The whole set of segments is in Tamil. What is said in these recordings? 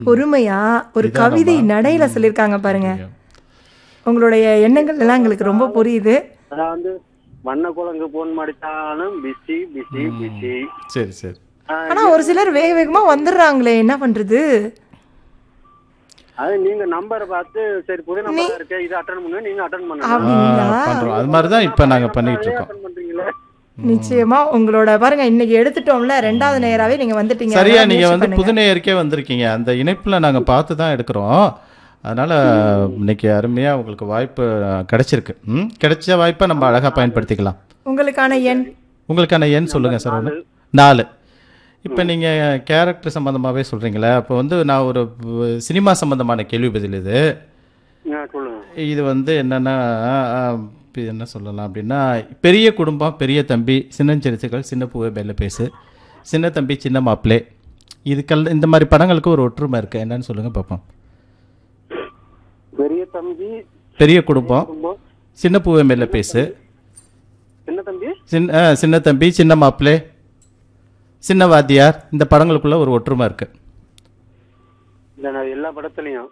பொறுமையா ஒரு இதானம்மா? கவிதை நடையில சொல்லியிருக்காங்க பாருங்க உங்களுடைய எண்ணங்கள் எல்லாம் எங்களுக்கு ரொம்ப புரியுது அதான் வந்து வண்ண குழங்கு போன் மடித்தாலும் பிஸி பிஸி பிஸி சரி சரி ஆனா ஒரு சிலர் வேக வேகமா வந்துடுறாங்களே என்ன பண்றது அது நீங்க நம்பரை பார்த்து சரி புது நம்பர் இருக்கு இது அட்டன் பண்ணுங்க நீங்க அட்டன் பண்ணுங்க அப்படிங்களா பண்றோம் அது மாதிரி தான் இப்போ நாங்கள் பண்ணிட்டு இருக்கோம் அட்டன் பண்றீங்களே நிச்சயமா உங்களோட பாருங்க இன்னைக்கு எடுத்துட்டோம்ல ரெண்டாவது நேராவே நீங்க வந்துட்டீங்க சரியா அதான் நீங்க முயற்சி வந்து பண்ணுங்க. புது நேயருக்கே வந்திருக்கீங்க அந்த இணைப்புல நாங்க பார்த்து தான் எடுக்கிறோம் அதனால இன்னைக்கு அருமையா உங்களுக்கு வாய்ப்பு அஹ், கிடைச்சிருக்கு ம் கிடைச்ச வாய்ப்பை நம்ம அழகா பயன்படுத்திக்கலாம் உங்களுக்கான எண் உங்களுக்கான எண் சொல்லுங்க சார் ஒன்று நாலு இப்போ நீங்கள் கேரக்டர் சம்மந்தமாகவே சொல்கிறீங்களே அப்போ வந்து நான் ஒரு அஹ், சினிமா சம்மந்தமான கேள்வி பதில் இது ஆ, சொல்லுங்க இது வந்து என்னென்னா இப்போ என்ன சொல்லலாம் அப்படின்னா பெரிய குடும்பம் பெரிய தம்பி சின்னஞ்சிறுத்தைகள் சின்ன பூவை மேலே பேசு சின்ன தம்பி சின்ன மாப்பிளே இதுக்கெல் இந்த மாதிரி படங்களுக்கு ஒரு ஒற்றுமை இருக்குது என்னன்னு சொல்லுங்கள் பார்ப்போம் பெரிய தம்பி பெரிய குடும்பம் குடும்பம் சின்ன பூவை மேலே பேசு சின்ன தம்பி சின்ன ஆ, சின்ன தம்பி சின்ன மாப்பிளே சின்ன வாத்தியார் இந்த படங்களுக்குள்ள ஒரு ஒற்றுமை இருக்குது இல்ல நான் எல்லா படத்துலயும்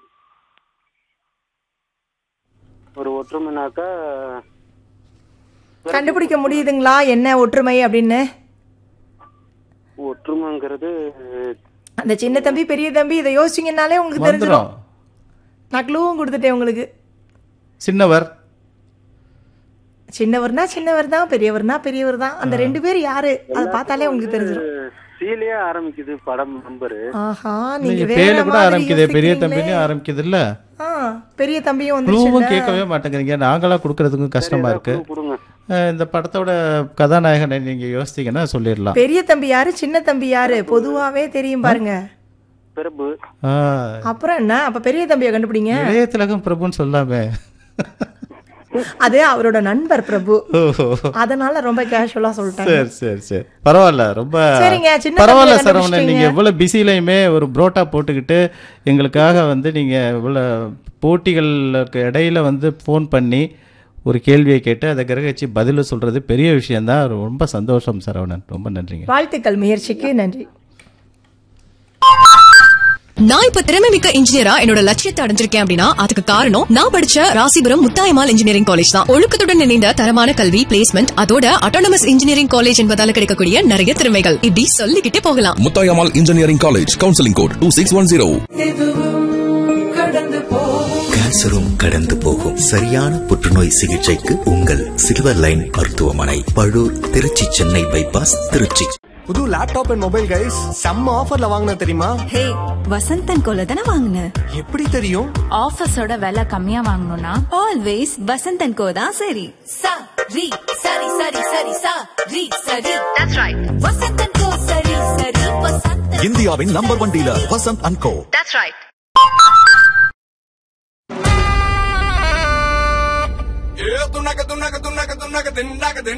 ஒரு ஒற்றுமைனாக்கா கண்டுபிடிக்க முடியுதுங்களா என்ன ஒற்றுமை அப்படின்னு ஒற்றுமைங்கிறது அந்த சின்ன தம்பி பெரிய தம்பி இதை யோசிச்சீங்கன்னாலே உங்களுக்கு தெரிஞ்சிடும் வந்துடும் நான் க்ளூவும் கொடுத்துட்டேன் உங்களுக்கு சின்னவர் சின்னவர்னா சின்னவர் தான் பெரியவர்னா பெரியவர் தான் அந்த ரெண்டு பேர் யாரு அதை பார்த்தாலே உங்களுக்கு தெரிஞ்சிடும் சீலையே ஆரம்பிக்குது படம் நம்பரு ஆஹா நீங்க நீங்க வேற பேர்ல கூட மாதிரி ஆரம்பிக்குது பெரிய யோசிக்கிறீங்களே. தம்பின்னு ஆரம்பிக்குது இல்ல ஆ பெரிய தம்பியும் க்ளூவும் வந்து கேட்கவே மாட்டேங்கிறீங்க நாங்களா கொடுக்கறதுக்கும் கஷ்டமா இருக்கு clue கொடுங்க அஹ் இந்த படத்தோட கதாநாயகனை நீங்க யோசிச்சீங்கன்னா சொல்லிடலாம் பெரிய தம்பி யாரு சின்ன தம்பி யாரு பொதுவாவே தெரியும் பாருங்க பிரபு ஆஹ், அப்புறம் என்ன அப்ப பெரிய தம்பியை கண்டுபிடிங்க இளைய திலகம் பிரபுன்னு சொல்லாமே அது அவரோட நண்பர் பிரபு ஓஹோ அதனால ரொம்ப கேஷுவலா சொல்லிட்டாங்க சரி சரி சரி பரவாயில்ல ரொம்ப சரிங்க, சின்ன பரவாயில்ல தம்பியை சரவணன் நீங்க கண்டுபிடிச்சிட்டீங்க. இவ்வளவு பிஸிலையுமே ஒரு புரோட்டா போட்டுக்கிட்டு எங்களுக்காக வந்து நீங்க இவ்வளவு போட்டிகளுக்கு இடையில வந்து ஃபோன் பண்ணி ஒரு கேள்வியை கேட்டு அதை கிரகிச்சு பதில் சொல்றது பெரிய விஷயம்தான் ரொம்ப சந்தோஷம் சரவணன் ரொம்ப நன்றிங்க வாழ்த்துக்கள் முயற்சிக்கு நன்றி நான் இப்ப திறமை மிக்க இன்ஜினியரா என்னோட லட்சியத்தை அடைஞ்சிருக்கேன் அப்படின்னா அதுக்கு காரணம் நான் படிச்ச ராசிபுரம் முத்தாயமால் இன்ஜினியரிங் காலேஜ் தான் ஒழுக்கத்துடன் இணைந்த தரமான கல்வி பிளேஸ்மெண்ட் அதோட அட்டானமஸ் இன்ஜினியரிங் காலேஜ் என்பதால கிடைக்கக்கூடிய நிறைய திறமைகள் இப்படி சொல்லிக்கிட்டே போகலாம் Muthayammal engineering college counselling code two six one zero கேன்சரும் கடந்து போகும் சரியான புற்றுநோய் சிகிச்சைக்கு உங்கள் சில்வர் லைன் மருத்துவமனை பழூர் திருச்சி சென்னை பைபாஸ் திருச்சி புது லேப்டாப் அண்ட் மொபைல் கைஸ் செம்ம ஆஃபர்ல வாங்கின தெரியுமா ஹே வசந்தன் கோல தானே வாங்கின எப்படி தெரியும் ஆஃபர்ஸோட விலை கம்மியா வாங்கணும்னா ஆல்வேஸ் வசந்தன் கோ தான் சரி சா ரி சரி சரி சரி சா ரி சரி தட்ஸ் ரைட் வசந்தன் கோ சரி சரி வசந்தன் இந்தியாவின் number one dealer Vasanth and co that's right துண்ணாக்க துண்ணாக்க துண்ணாக்க துண்ணாக்க தின்னாக்க